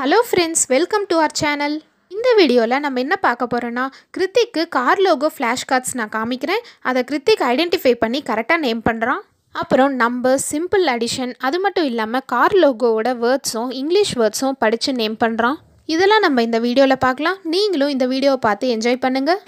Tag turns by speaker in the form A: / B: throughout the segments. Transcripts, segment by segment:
A: hello friends welcome to our channel இந்த வீடியோவில் நம்ம என்ன பார்க்க போகிறோன்னா கிருத்திக்கு கார் லோகோ ஃப்ளாஷ் கார்ட்ஸ் நான் காமிக்கிறேன் அதை கிருத்திக் ஐடென்டிஃபை பண்ணி கரெக்டாக நேம் பண்ணுறான் அப்புறம் நம்பர் சிம்பிள் அடிஷன் அது மட்டும் இல்லாமல் கார் லோகோவோட வேர்ட்ஸும் இங்கிலீஷ் வேர்ட்ஸும் படித்து நேம் பண்ணுறான் இதெல்லாம் நம்ம இந்த வீடியோவில் பார்க்கலாம் நீங்களும் இந்த வீடியோவை பார்த்து என்ஜாய் பண்ணுங்கள்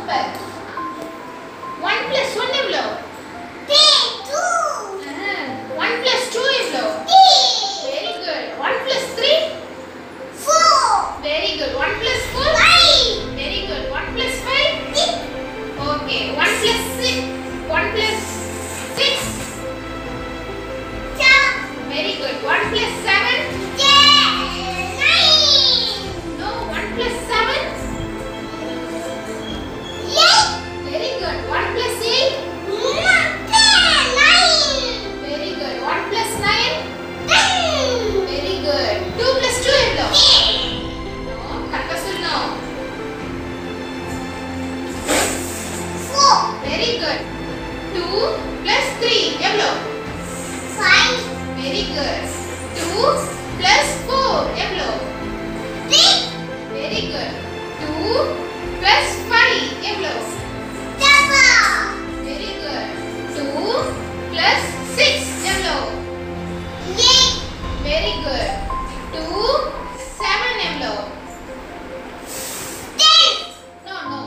A: சூப்பர் ஒன் பிளஸ் ஒன் எவ்வளோ ஒன் பிளஸ் டூ எவ்வளோ very good one plus three very good one plus four very good one plus five okay one plus six one plus six very good one plus seven no one plus seven very good one plus eight very good one plus nine very good two plus two எவ்வளோ கரெக்டாக சொல்லணும் very good two plus three எவ்வளோ very good two plus four எவ்வளோ very good two plus five எவ்வளோ very good two plus six எவ்வளோ very good two seven எவ்வளோ no no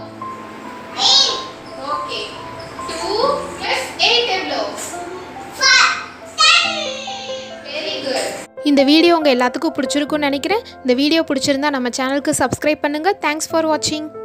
A: okay two plus eight எவ்வளோ very good இந்த video உங்கள் எல்லாத்துக்கும் பிடிச்சிருக்கும்னு நினைக்கிறேன் இந்த வீடியோ பிடிச்சிருந்தா நம்ம சேனலுக்கு சப்ஸ்கிரைப் பண்ணுங்கள் தேங்க்ஸ் ஃபார் வாட்சிங்